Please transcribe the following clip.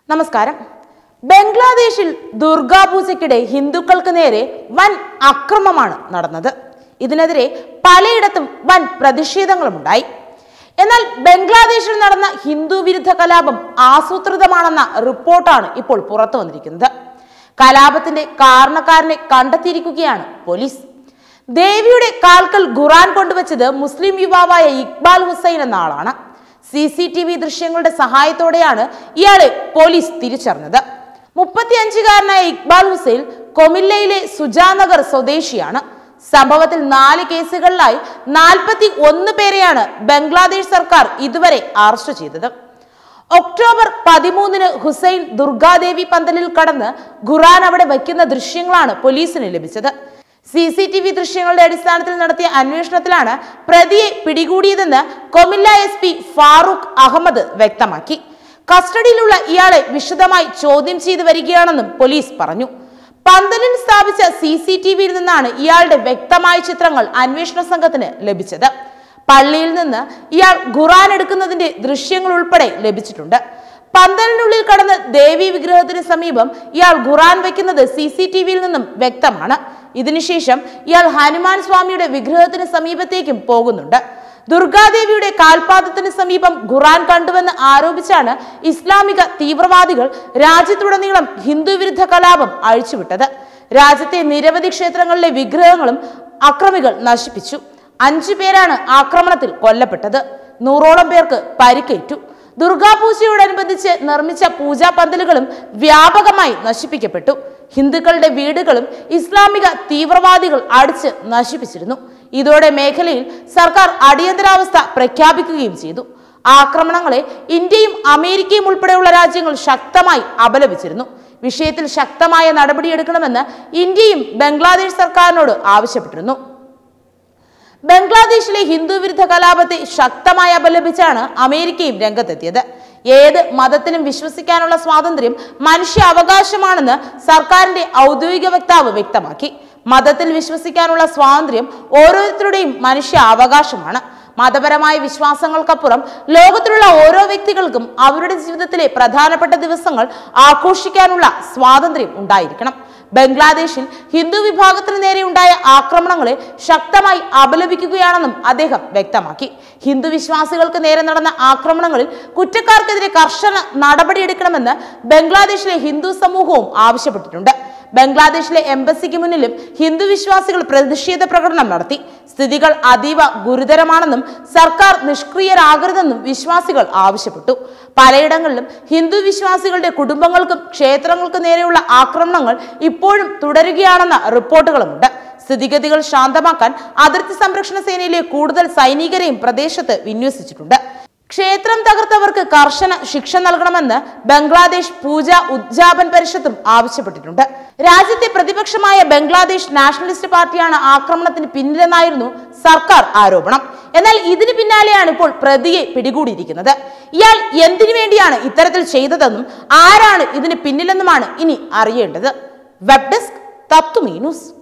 നമസ്കാരം ബംഗ്ലാദേശിൽ ദുർഗാപൂജയ്ക്കിടെ ഹിന്ദുക്കൾക്ക് നേരെ വൻ അക്രമമാണ് നടന്നത് ഇതിനെതിരെ പലയിടത്തും വൻ പ്രതിഷേധങ്ങളുമുണ്ടായി എന്നാൽ ബംഗ്ലാദേശിൽ നടന്ന ഹിന്ദു വിരുദ്ധ കലാപം ആസൂത്രിതമാണെന്ന റിപ്പോർട്ടാണ് ഇപ്പോൾ പുറത്തു വന്നിരിക്കുന്നത് കലാപത്തിന്റെ കാരണക്കാരനെ കണ്ടെത്തിയിരിക്കുകയാണ് പോലീസ് ദേവിയുടെ കാൽക്കൽ ഖുറാൻ കൊണ്ടുവച്ചത് മുസ്ലിം യുവാവായ ഇക്ബാൽ ഹുസൈൻ എന്ന ആളാണ് സി സി ടി വി ദൃശ്യങ്ങളുടെ സഹായത്തോടെയാണ് ഇയാളെ പോലീസ് തിരിച്ചറിഞ്ഞത് മുപ്പത്തിയഞ്ചുകാരനായ ഇക്ബാൽ ഹുസൈൻ കൊമില്ലയിലെ സുജാനഗർ സ്വദേശിയാണ് സംഭവത്തിൽ നാല് കേസുകളിലായി നാൽപ്പത്തി ഒന്ന് പേരെയാണ് ബംഗ്ലാദേശ് സർക്കാർ ഇതുവരെ അറസ്റ്റ് ചെയ്തത് ഒക്ടോബർ പതിമൂന്നിന് ഹുസൈൻ ദുർഗാദേവി പന്തലിൽ കടന്ന് ഖുറാൻ അവിടെ വയ്ക്കുന്ന ദൃശ്യങ്ങളാണ് പോലീസിന് ലഭിച്ചത് സി സി ടി വി ദൃശ്യങ്ങളുടെ അടിസ്ഥാനത്തിൽ നടത്തിയ അന്വേഷണത്തിലാണ് പ്രതിയെ പിടികൂടിയതെന്ന് കൊമില്ല എസ് പി ഫാറൂഖ് അഹമ്മദ് വ്യക്തമാക്കി കസ്റ്റഡിയിലുള്ള ഇയാളെ വിശദമായി ചോദ്യം ചെയ്തു വരികയാണെന്നും പോലീസ് പറഞ്ഞു പന്തലിൽ സ്ഥാപിച്ച സി സി ടി വിയിൽ നിന്നാണ് ഇയാളുടെ വ്യക്തമായ ചിത്രങ്ങൾ അന്വേഷണ സംഘത്തിന് ലഭിച്ചത് പള്ളിയിൽ നിന്ന് ഇയാൾ ഖുറാൻ എടുക്കുന്നതിന്റെ ദൃശ്യങ്ങൾ ഉൾപ്പെടെ ലഭിച്ചിട്ടുണ്ട് പന്തലിനുള്ളിൽ കടന്ന് ദേവി വിഗ്രഹത്തിന് സമീപം ഇയാൾ ഖുറാൻ വെക്കുന്നത് സി സി ടി വിയിൽ നിന്നും വ്യക്തമാണ് ഇതിനുശേഷം ഇയാൾ ഹനുമാൻ സ്വാമിയുടെ വിഗ്രഹത്തിന് സമീപത്തേക്കും പോകുന്നുണ്ട് ദുർഗാദേവിയുടെ കാൽപാദത്തിന് സമീപം ഖുറാൻ കണ്ടുവെന്ന് ആരോപിച്ചാണ് ഇസ്ലാമിക തീവ്രവാദികൾ രാജ്യത്തുടനീളം ഹിന്ദു വിരുദ്ധ കലാപം അഴിച്ചുവിട്ടത് രാജ്യത്തെ നിരവധി ക്ഷേത്രങ്ങളിലെ വിഗ്രഹങ്ങളും അക്രമികൾ നശിപ്പിച്ചു അഞ്ചു പേരാണ് ആക്രമണത്തിൽ കൊല്ലപ്പെട്ടത് നൂറോളം പേർക്ക് പരിക്കേറ്റു ദുർഗാപൂജയോടനുബന്ധിച്ച് നിർമ്മിച്ച പൂജാ പന്തലുകളും വ്യാപകമായി നശിപ്പിക്കപ്പെട്ടു ഹിന്ദുക്കളുടെ വീടുകളും ഇസ്ലാമിക തീവ്രവാദികൾ അടിച്ച് നശിപ്പിച്ചിരുന്നു ഇതോടെ മേഖലയിൽ സർക്കാർ അടിയന്തരാവസ്ഥ പ്രഖ്യാപിക്കുകയും ചെയ്തു ആക്രമണങ്ങളെ ഇന്ത്യയും അമേരിക്കയും ഉൾപ്പെടെയുള്ള രാജ്യങ്ങൾ ശക്തമായി അപലപിച്ചിരുന്നു വിഷയത്തിൽ ശക്തമായ നടപടിയെടുക്കണമെന്ന് ഇന്ത്യയും ബംഗ്ലാദേശ് സർക്കാരിനോട് ആവശ്യപ്പെട്ടിരുന്നു ബംഗ്ലാദേശിലെ ഹിന്ദു വിരുദ്ധ കലാപത്തെ ശക്തമായി അപലപിച്ചാണ് അമേരിക്കയും രംഗത്തെത്തിയത് ഏത് മതത്തിലും വിശ്വസിക്കാനുള്ള സ്വാതന്ത്ര്യം മനുഷ്യ അവകാശമാണെന്ന് സർക്കാരിന്റെ ഔദ്യോഗിക വക്താവ് വ്യക്തമാക്കി മതത്തിൽ വിശ്വസിക്കാനുള്ള സ്വാതന്ത്ര്യം ഓരോരുത്തരുടെയും മനുഷ്യ അവകാശമാണ് മതപരമായ വിശ്വാസങ്ങൾക്കപ്പുറം ലോകത്തിലുള്ള ഓരോ വ്യക്തികൾക്കും അവരുടെ ജീവിതത്തിലെ പ്രധാനപ്പെട്ട ദിവസങ്ങൾ ആഘോഷിക്കാനുള്ള സ്വാതന്ത്ര്യം ഉണ്ടായിരിക്കണം ബംഗ്ലാദേശിൽ ഹിന്ദു വിഭാഗത്തിന് നേരെ ഉണ്ടായ ആക്രമണങ്ങളെ ശക്തമായി അപലപിക്കുകയാണെന്നും അദ്ദേഹം വ്യക്തമാക്കി ഹിന്ദു വിശ്വാസികൾക്ക് നേരെ നടന്ന ആക്രമണങ്ങളിൽ കുറ്റക്കാർക്കെതിരെ കർശന നടപടിയെടുക്കണമെന്ന് ബംഗ്ലാദേശിലെ ഹിന്ദു സമൂഹവും ആവശ്യപ്പെട്ടിട്ടുണ്ട് ബംഗ്ലാദേശിലെ എംബസിക്ക് മുന്നിലും ഹിന്ദു വിശ്വാസികൾ പ്രതിഷേധ പ്രകടനം നടത്തി സ്ഥിതികൾ അതീവ ഗുരുതരമാണെന്നും സർക്കാർ നിഷ്ക്രിയരാകരുതെന്നും വിശ്വാസികൾ ആവശ്യപ്പെട്ടു പലയിടങ്ങളിലും ഹിന്ദു വിശ്വാസികളുടെ കുടുംബങ്ങൾക്കും ക്ഷേത്രങ്ങൾക്കും നേരെയുള്ള ആക്രമണങ്ങൾ ഇപ്പോഴും തുടരുകയാണെന്ന റിപ്പോർട്ടുകളുമുണ്ട് സ്ഥിതിഗതികൾ ശാന്തമാക്കാൻ അതിർത്തി സംരക്ഷണ സേനയിലെ കൂടുതൽ സൈനികരെയും പ്രദേശത്ത് വിന്യസിച്ചിട്ടുണ്ട് ക്ഷേത്രം തകർത്തവർക്ക് കർശന ശിക്ഷ നൽകണമെന്ന് ബംഗ്ലാദേശ് പൂജ ഉദ്ജാപൻ പരിഷത്തും ആവശ്യപ്പെട്ടിട്ടുണ്ട് രാജ്യത്തെ പ്രതിപക്ഷമായ ബംഗ്ലാദേശ് നാഷണലിസ്റ്റ് പാർട്ടിയാണ് ആക്രമണത്തിന് പിന്നിലെന്നായിരുന്നു സർക്കാർ ആരോപണം എന്നാൽ ഇതിന് പിന്നാലെയാണ് ഇപ്പോൾ പ്രതിയെ പിടികൂടിയിരിക്കുന്നത് ഇയാൾ എന്തിനു വേണ്ടിയാണ് ഇത്തരത്തിൽ ചെയ്തതെന്നും ആരാണ് ഇതിന് പിന്നിലെന്നുമാണ് ഇനി അറിയേണ്ടത് വെബ് ഡെസ്ക് തത്വമീ ന്യൂസ്